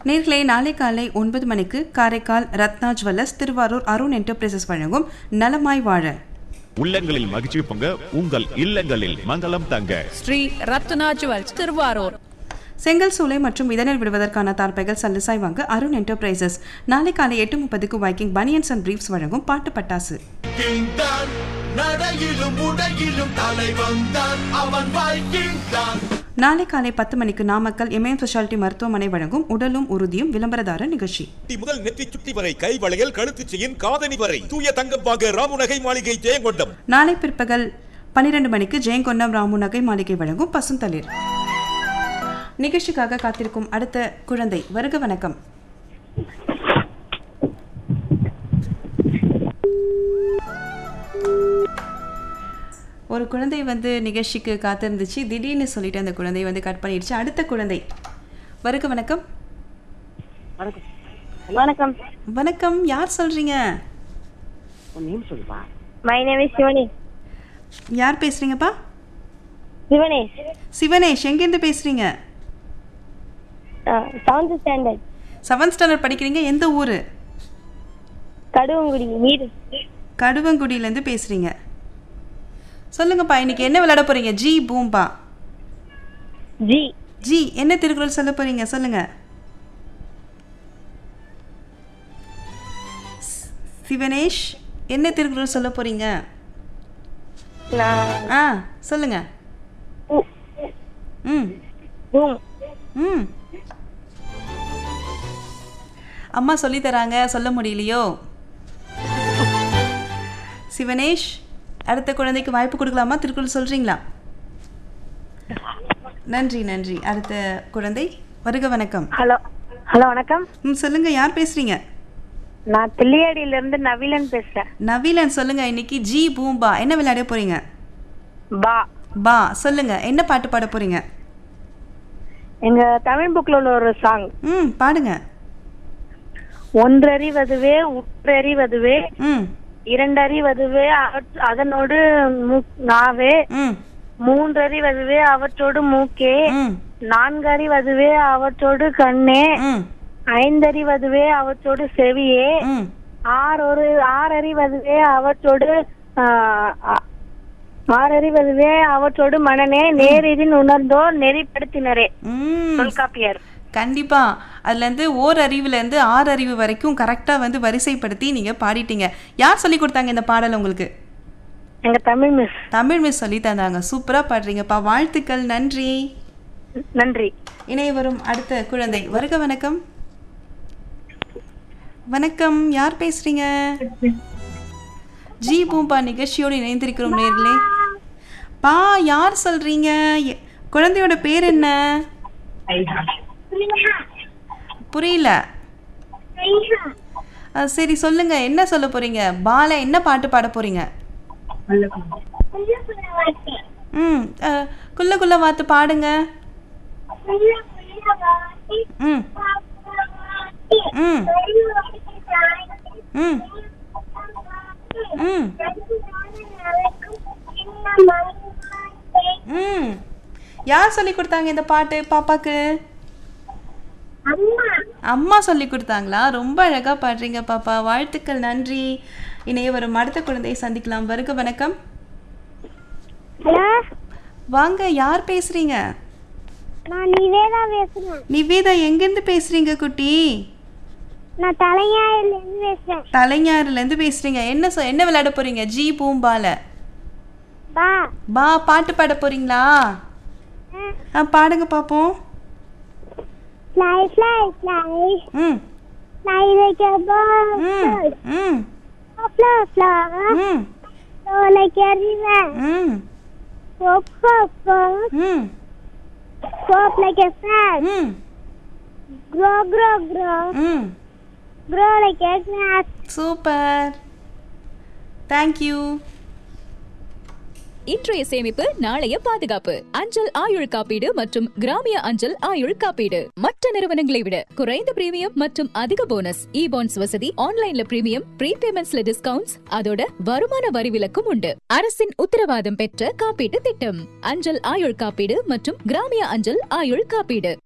நேர்களே நாளை காலை ஒன்பது மணிக்கு காரைக்கால் ரத்னா ஜுவல்லர்ஸ் திருவாரூர் அருண் என்டர்பிரைசஸ் வழங்கும் நலமாய் வாழ உள்ளங்களில் மகிழ்ச்சி பொங்க உங்கள் இல்லங்களில் மங்களம் தங்க ஸ்ரீ ரத்னா ஜுவல்ஸ் திருவாரூர் செங்கல் சூளை மற்றும் இதனில் விடுவதற்கான தார்பைகள் சல்லுசாய் வாங்க அருண் என்டர்பிரைசஸ் நாளை காலை எட்டு முப்பதுக்கு வைக்கிங் பனியன்ஸ் அண்ட் பிரீஃப்ஸ் வழங்கும் பாட்டு பட்டாசு வைக்கிங் தான் நடையிலும் உடையிலும் தலைவன் தான் அவன் வைக்கிங் தான் நாளை காலை பத்து மணிக்கு நாமக்கல் எம்ஏஎம் ஸ்பெஷாலிட்டி மருத்துவமனை வழங்கும் உடலும் உறுதியும் விளம்பரதார நிகழ்ச்சி சுட்டி முதல் நெற்றி சுட்டி வரை கை வளையல் கழுத்துச் செயின் காதணி வரை தூய தங்கம் வாங்க ராமுநகை மாளிகை ஜெயங்கொண்டம் நாளை பிற்பகல் பன்னிரண்டு மணிக்கு ஜெயங்கொண்டம் ராமு நகை மாளிகை வழங்கும் பசுந்தளிர் நிகழ்ச்சிக்காக காத்திருக்கும் அடுத்த குழந்தை வருக வணக்கம் ஒரு குழந்தை வந்து நிகழ்ச்சிக்கு காத்திருந்துச்சு திடீர்னு சொல்லிட்டு அந்த குழந்தை வந்து கட் பண்ணிடுச்சு அடுத்த குழந்தை வருக வணக்கம் வணக்கம் வணக்கம் யார் சொல்றீங்க மை நேம் இஸ் சிவனி யார் பேசுறீங்கப்பா சிவனேஷ் சிவனேஷ் எங்கேருந்து பேசுறீங்க செவன்த் ஸ்டாண்டர்ட் செவன்த் ஸ்டாண்டர்ட் படிக்கிறீங்க எந்த ஊர் கடுவங்குடி வீடு கடுவங்குடியிலேருந்து பேசுறீங்க சொல்லுங்கப்பா இன்னைக்கு என்ன விளையாட போறீங்க ஜி பூம்பா ஜி ஜி என்ன திருக்குறள் சொல்ல போறீங்க சொல்லுங்க ஸ்- சிவனேஷ் என்ன திருக்குறள் சொல்ல போறீங்க நான் ஆ சொல்லுங்க ம் பூம் ம் அம்மா சொல்லி தராங்க சொல்ல முடியலையோ சிவனேஷ் அடுத்த குழந்தைக்கு வாய்ப்பு கொடுக்கலாமா திருக்குறள் சொல்றீங்களா நன்றி நன்றி அடுத்த குழந்தை வருக வணக்கம் ஹலோ ஹலோ வணக்கம் ம் சொல்லுங்க யார் பேசுறீங்க நான் தில்லியாடியில இருந்து நவீலன் பேசுறேன் நவீலன் சொல்லுங்க இன்னைக்கு ஜி பூம்பா என்ன விளையாட போறீங்க பா பா சொல்லுங்க என்ன பாட்டு பாட போறீங்க எங்க தமிழ் புக்ல உள்ள ஒரு சாங் ம் பாடுங்க ஒன்றறிவதுவே உற்றறிவதுவே ம் இரண்டறிவதுவே அவற்- அதனோடு மூ- நாவே ம் மூன்றறிவதுவே அவற்றோடு மூக்கே ம் நான்கறிவதுவே அவற்றோடு கண்ணே ம் ஐந்தறிவதுவே அவற்றோடு செவியே ம் ஆறொரு ஆறறிவதுவே அவற்றோடு ஆஹ், ஆ- ஆறறிவதுவே அவற்றோடு மனநே நேரிதின் உணர்ந்தோர் நெறிப்படுத்தினரே ம் தொல்காப்பியர் கண்டிப்பா அதுல இருந்து ஓர் அறிவுல இருந்து ஆறு அறிவு வரைக்கும் கரெக்டா வந்து வரிசைப்படுத்தி நீங்க பாடிட்டீங்க யார் சொல்லி கொடுத்தாங்க இந்த பாடல் உங்களுக்கு எங்க தமிழ் மிஸ் தமிழ் மிஸ் சொல்லி தந்தாங்க சூப்பரா பாடுறீங்கப்பா வாழ்த்துக்கள் நன்றி நன்றி இணைய வரும் அடுத்த குழந்தை வருக வணக்கம் வணக்கம் யார் பேசுறீங்க ஜி பூம்பா நிகழ்ச்சியோடு இணைந்திருக்கிறோம் நேர்களே பா யார் சொல்றீங்க எ- குழந்தையோட பேர் என்ன புரியல அஹ், சரி சொல்லுங்க என்ன சொல்ல போறீங்க பால என்ன பாட்டு பாட போறீங்க ம் அஹ், குள்ள குள்ள வாத்து பாடுங்க ம் ம் ம் ம் ம் யார் சொல்லி கொடுத்தாங்க இந்த பாட்டு பாப்பாக்கு அம்மா சொல்லி கொடுத்தாங்களா ரொம்ப அழகா பாடுறீங்க பாப்பா வாழ்த்துக்கள் நன்றி இணைய வரும் அடுத்த குழந்தையை சந்திக்கலாம் வருக வணக்கம் ஹலோ வாங்க யார் பேசுறீங்க நான் நிவேதா பேசுறேன் நிவேதா எங்கேருந்து பேசுறீங்க குட்டி நான் தலைஞாயில இருந்து பேசுறேன் தலைஞாறுல இருந்து பேசுறீங்க என்ன சொ என்ன விளையாட போறீங்க ஜி பூம்பால பா பா பாட்டு பாட போறீங்களா ஆ பாடுங்க பாப்போம் fly fly fly ம் fly like a bird ம் ம் flower flower ம் flow like a river ம் hop hop hop ம் hop like a frog ம் grow grow grow ம் grow like a grass super thank you இன்றைய சேமிப்பு நாளைய பாதுகாப்பு அஞ்சல் ஆயுள் காப்பீடு மற்றும் கிராமிய அஞ்சல் ஆயுள் காப்பீடு மற்ற நிறுவனங்களை விட குறைந்த பிரீமியம் மற்றும் அதிக போனஸ் இ பாண்ட்ஸ் வசதி ஆன்லைன்ல பிரீமியம் ப்ரீபேமெண்ட்ஸ்ல டிஸ்கவுண்ட்ஸ் அதோட வருமான வரி விலக்கும் உண்டு அரசின் உத்தரவாதம் பெற்ற காப்பீட்டு திட்டம் அஞ்சல் ஆயுள் காப்பீடு மற்றும் கிராமிய அஞ்சல் ஆயுள் காப்பீடு